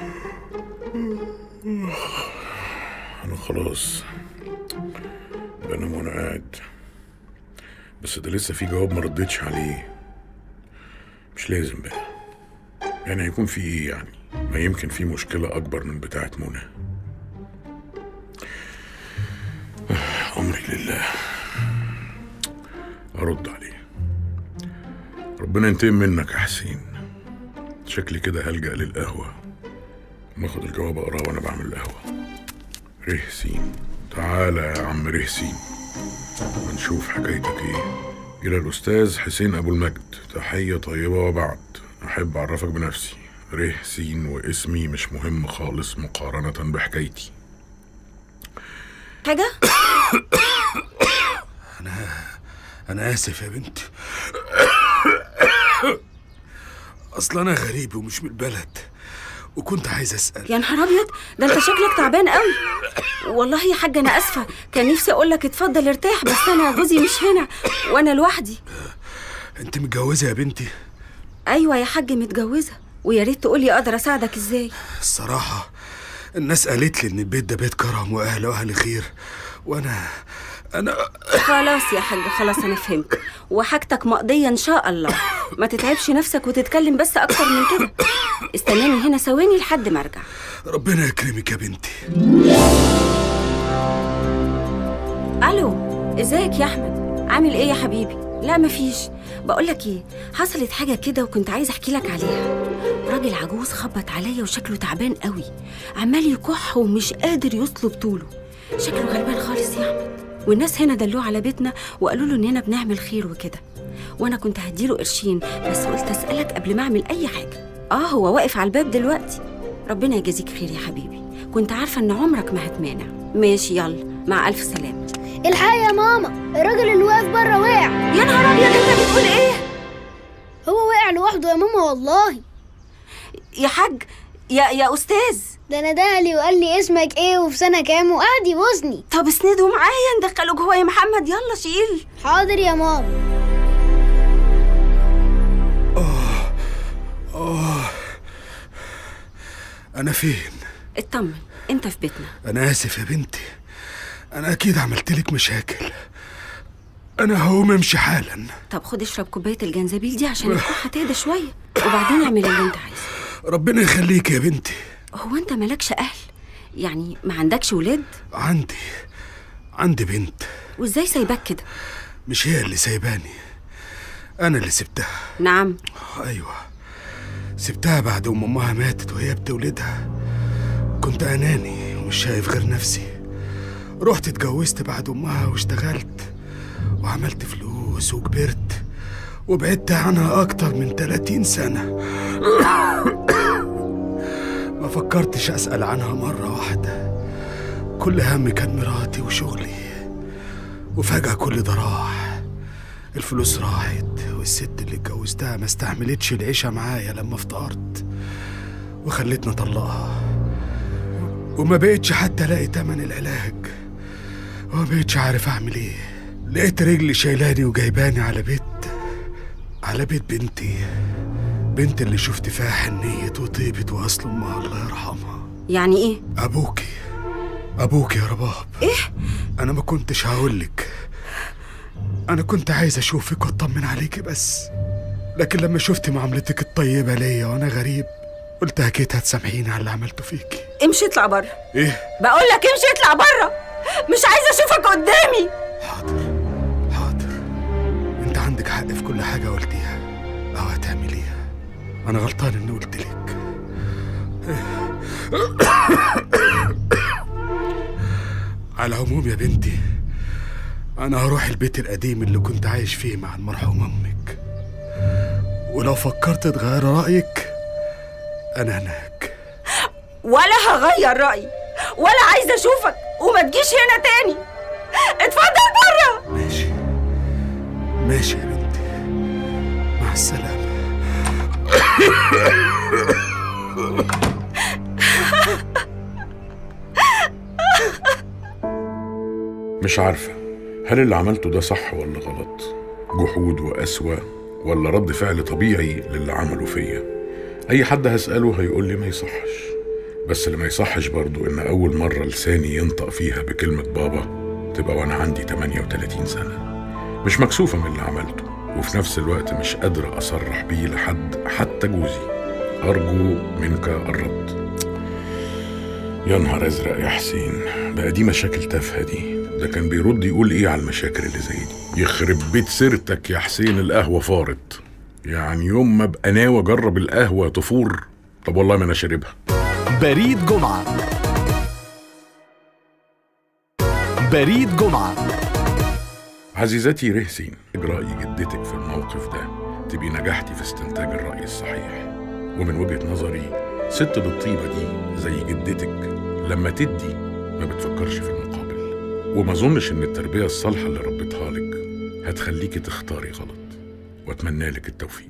انا خلاص بنام وانا قاعد بس ده لسه في جواب ما ردتش عليه مش لازم بقى يعني هيكون في ايه يعني ما يمكن في مشكلة أكبر من بتاعة منى أمري لله أرد عليه ربنا ينتقم منك يا حسين شكلي كده هلجأ للقهوة ناخد الجواب أقراه وأنا بعمل القهوة رهسين تعالى يا عم رهسين ونشوف حكايتك ايه إلى الأستاذ حسين أبو المجد تحية طيبة وبعد أحب أعرفك بنفسي ره سين واسمي مش مهم خالص مقارنة بحكايتي حاجة؟ أنا آسف يا بنتي أصل أنا غريب ومش من البلد وكنت عايز أسأل يا نهار أبيض ده أنت شكلك تعبان قوي والله يا حاجة أنا آسفة كان نفسي أقول لك اتفضل ارتاح بس أنا جوزي مش هنا وأنا لوحدي أنت متجوزة يا بنتي أيوة يا حاج متجوزة ويا ريت تقولي أقدر أساعدك إزاي الصراحة الناس قالت لي إن البيت ده بيت كرم وأهل وأهل خير وأنا أنا خلاص يا حاج خلاص أنا فهمت وحاجتك مقضية إن شاء الله ما تتعبش نفسك وتتكلم بس أكتر من كده استناني هنا ثواني لحد ما أرجع ربنا يكرمك يا بنتي الو ازيك يا احمد عامل ايه يا حبيبي لا مفيش بقولك ايه حصلت حاجه كده وكنت عايزه احكي لك عليها راجل عجوز خبط عليا وشكله تعبان قوي عمال يكح ومش قادر يطلب طوله شكله غلبان خالص يا احمد والناس هنا دلوه على بيتنا وقالوا له اننا بنعمل خير وكده وانا كنت هديله قرشين بس قلت اسالك قبل ما اعمل اي حاجه اه هو واقف على الباب دلوقتي ربنا يجازيك خير يا حبيبي كنت عارفه ان عمرك ما هتمانع ماشي يلا مع الف سلامه الحقي يا ماما الراجل اللي واقف بره وقع يا نهار ابيض انت بتقول ايه هو وقع لوحده يا ماما والله يا حاج يا يا استاذ ده نادالي وقال لي اسمك ايه وفي سنه كام وقعد يبوسني طب اسنده معايا ندخله جوه يا محمد يلا شيل حاضر يا ماما أنا فين؟ اطمن انت في بيتنا أنا آسف يا بنتي أنا أكيد عملت لك مشاكل أنا هقوم أمشي حالا طب خد اشرب كوبايه الجنزبيل دي عشان الكحه تهدى شويه وبعدين اعمل اللي انت عايزه ربنا يخليك يا بنتي هو انت مالكش اهل يعني ما عندكش ولاد عندي عندي بنت وازاي سايباك كده مش هي اللي سايباني أنا اللي سبتها نعم أيوة سبتها بعد أم أمها ماتت وهي بتولدها كنت أناني ومش شايف غير نفسي رحت اتجوزت بعد أمها واشتغلت وعملت فلوس وكبرت وبعدت عنها أكتر من 30 سنة ما فكرتش أسأل عنها مرة واحدة كل همي كان مراتي وشغلي وفجأة كل ده راح الفلوس راحت والست اللي اتجوزتها ما استحملتش العيشة معايا لما افتقرت وخلتني اطلقها وما بقتش حتى الاقي تمن العلاج وما بقتش عارف اعمل ايه لقيت رجلي شايلاني وجايباني على بيت على بيت بنتي بنت اللي شفت فيها حنية وطيبة وأصل أمها الله يرحمها يعني ايه أبوكي أبوكي يا رباب ايه أنا ما كنتش هقولك أنا كنت عايز أشوفك وأطمن عليكي بس لكن لما شفت معاملتك الطيبة ليا وأنا غريب قلت أكيد هتسامحيني على اللي عملته فيكي امشي اطلع بره إيه؟ بقول لك امشي اطلع بره مش عايزه اشوفك قدامي حاضر حاضر أنت عندك حق في كل حاجة قلتيها أو هتعمليها أنا غلطان إني قلت لك على العموم يا بنتي أنا هروح البيت القديم اللي كنت عايش فيه مع المرحوم أمك ولو فكرت تغير رأيك أنا هناك ولا هغير رايي ولا عايزه اشوفك وما تجيش هنا تاني اتفضل بره ماشي ماشي يا بنتي مع السلامة مش عارفة هل اللي عملته ده صح ولا غلط جحود وقسوة ولا رد فعل طبيعي للي عمله فيا أي حد هسأله هيقول لي ما يصحش بس اللي ما يصحش برضو ان اول مرة لساني ينطق فيها بكلمة بابا تبقى وانا عندي 38 سنة مش مكسوفة من اللي عملته وفي نفس الوقت مش قادرة أصرح بيه لحد حتى جوزي أرجو منك الرد يا نهار أزرق يا حسين بقى دي مشاكل تافهة دي ده كان بيرد يقول إيه على المشاكل اللي زي دي يخرب بيت سيرتك يا حسين القهوة فارت يعني يوم ما ابقى ناوي أجرب القهوة تفور طب والله ما أنا شاربها بريد جمعة بريد جمعة عزيزتي رهسين رأي جدتك في الموقف ده تبقي نجحتي في استنتاج الرأي الصحيح ومن وجهة نظري ست بالطيبة دي زي جدتك لما تدي ما بتفكرش في المقابل وما اظنش ان التربية الصالحة اللي ربيتها لك هتخليكي تختاري غلط واتمنى لك التوفيق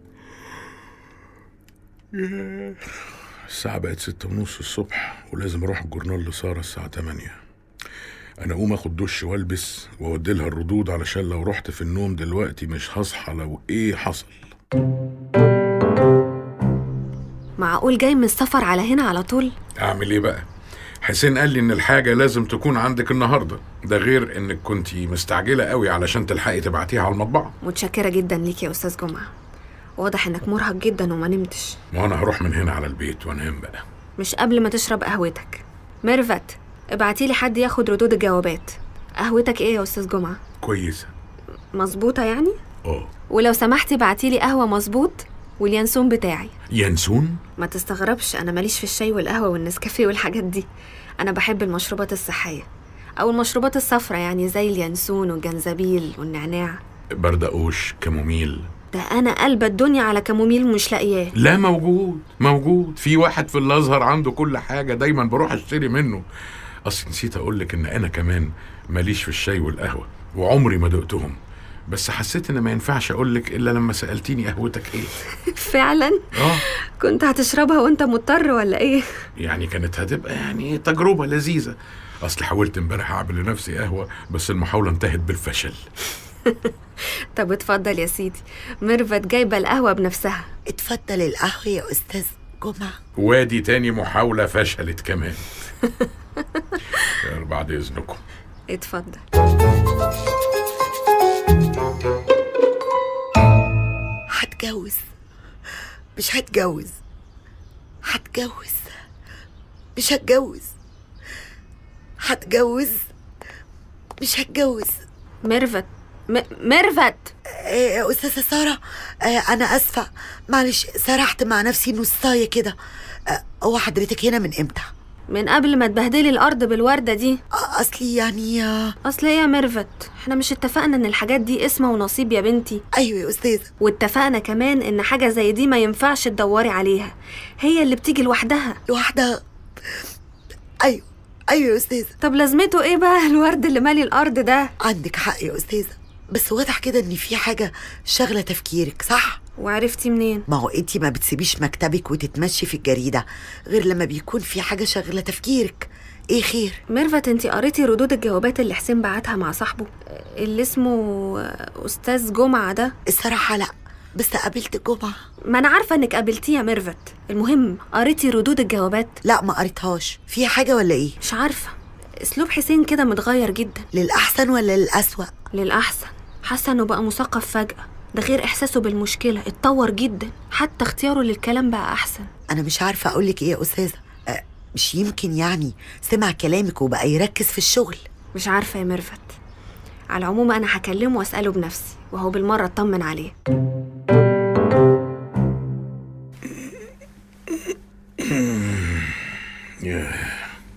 ياه، الساعة بقت ستة ونص الصبح ولازم اروح الجورنال لسارة الساعة تمانية انا اقوم اخد دش والبس واودي لها الردود علشان لو رحت في النوم دلوقتي مش هصحى لو ايه حصل معقول جاي من السفر على هنا على طول اعمل ايه بقى حسين قال لي ان الحاجة لازم تكون عندك النهاردة ده غير انك كنتي مستعجلة قوي علشان تلحقي تبعتيها على المطبعة متشكرة جدا ليك يا أستاذ جمعة واضح إنك مرهق جدا وما نمتش ما انا هروح من هنا على البيت وانام بقى مش قبل ما تشرب قهوتك ميرفت ابعتيلي حد ياخد ردود الجوابات قهوتك ايه يا أستاذ جمعة كويسة مظبوطة يعني اه ولو سمحتي بعتيلي قهوة مظبوط واليانسون بتاعي ينسون ما تستغربش أنا ماليش في الشاي والقهوة والنسكافيه والحاجات دي أنا بحب المشروبات الصحية أو المشروبات الصفرا يعني زي اليانسون والجنزبيل والنعناع بردقوش كاموميل ده أنا قلب الدنيا على كاموميل مش لاقياه لا موجود موجود في واحد في الازهر عنده كل حاجه دايما بروح اشتري منه اصل نسيت اقول لك ان انا كمان ماليش في الشاي والقهوه وعمري ما دقتهم بس حسيت ان ما ينفعش اقول لك الا لما سالتيني قهوتك ايه فعلا اه كنت هتشربها وانت مضطر ولا ايه يعني كانت هتبقى يعني تجربه لذيذه اصل حاولت امبارح اعمل لنفسي قهوه بس المحاوله انتهت بالفشل طب اتفضل يا سيدي ميرفت جايبه القهوه بنفسها اتفضل القهوة يا أستاذ جمعة وادي تاني محاوله فشلت كمان بعد اذنكم اتفضل هتجوز مش هتجوز هتجوز مش هتجوز هتجوز مش هتجوز ميرفت م... ميرفت إيه يا أستاذة سارة آه أنا آسفة معلش سرحت مع نفسي نصاية كده آه، هو حضرتك هنا من إمتى؟ من قبل ما تبهدلي الارض بالورده دي آه، أصلي يعني آه، اصل ايه يا ميرفت احنا مش اتفقنا ان الحاجات دي اسمه ونصيب يا بنتي أيوة يا أستاذة واتفقنا كمان ان حاجه زي دي ما ينفعش تدوري عليها هي اللي بتيجي لوحدها لوحدها أيوة أيوة يا أستاذة طب لازمته ايه بقى الورد اللي مالي الارض ده عندك حق يا أستاذة بس واضح كده إن في حاجة شاغلة تفكيرك صح؟ وعرفتي منين ما هو انتي ما بتسيبيش مكتبك وتتمشي في الجريدة غير لما بيكون في حاجة شاغلة تفكيرك ايه خير؟ ميرفت انتي قريتي ردود الجوابات اللي حسين بعتها مع صاحبه اللي اسمه استاذ جمعه ده الصراحة لا بس قابلت جمعة ما انا عارفه انك قابلتيه يا ميرفت المهم قريتي ردود الجوابات لا ما قريتهاش فيها حاجة ولا ايه؟ مش عارفه اسلوب حسين كده متغير جدا للأحسن ولا للأسوأ؟ للاحسن حاسه انه بقى مثقف فجاه ده غير احساسه بالمشكله اتطور جدا حتى اختياره للكلام بقى احسن أنا مش عارفة أقولك إيه يا أستاذة أه مش يمكن يعني سمع كلامك وبقى يركز في الشغل مش عارفه يا ميرفت على العموم انا هكلمه واساله بنفسي وهو بالمره اطمن عليه ياه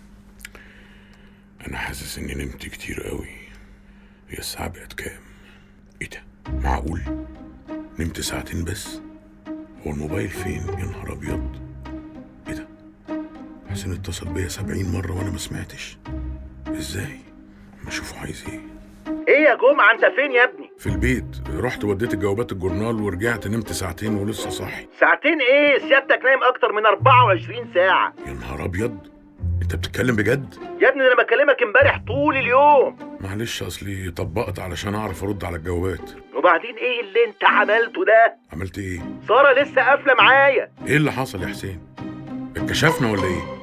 انا حاسس اني نمت كتير قوي هي الساعة بقت كام ايه ده معقول نمت ساعتين بس هو الموبايل فين يا نهار ابيض ايه ده حسين اتصل بيا سبعين مرة وانا ما سمعتش ازاي ما اشوفه عايز ايه ايه يا جمعة انت فين يا ابني؟ في البيت رحت وديت الجوابات الجورنال ورجعت نمت ساعتين ولسه صاحي ساعتين ايه؟ سيادتك نايم اكتر من 24 ساعة يا نهار ابيض انت بتتكلم بجد يا ابني ده انا بكلمك امبارح طول اليوم معلش اصلي طبقت علشان اعرف ارد على الجوابات وبعدين ايه اللي انت عملته ده؟ عملت ايه سارة لسه قافلة معايا ايه اللي حصل يا حسين اتكشفنا ولا ايه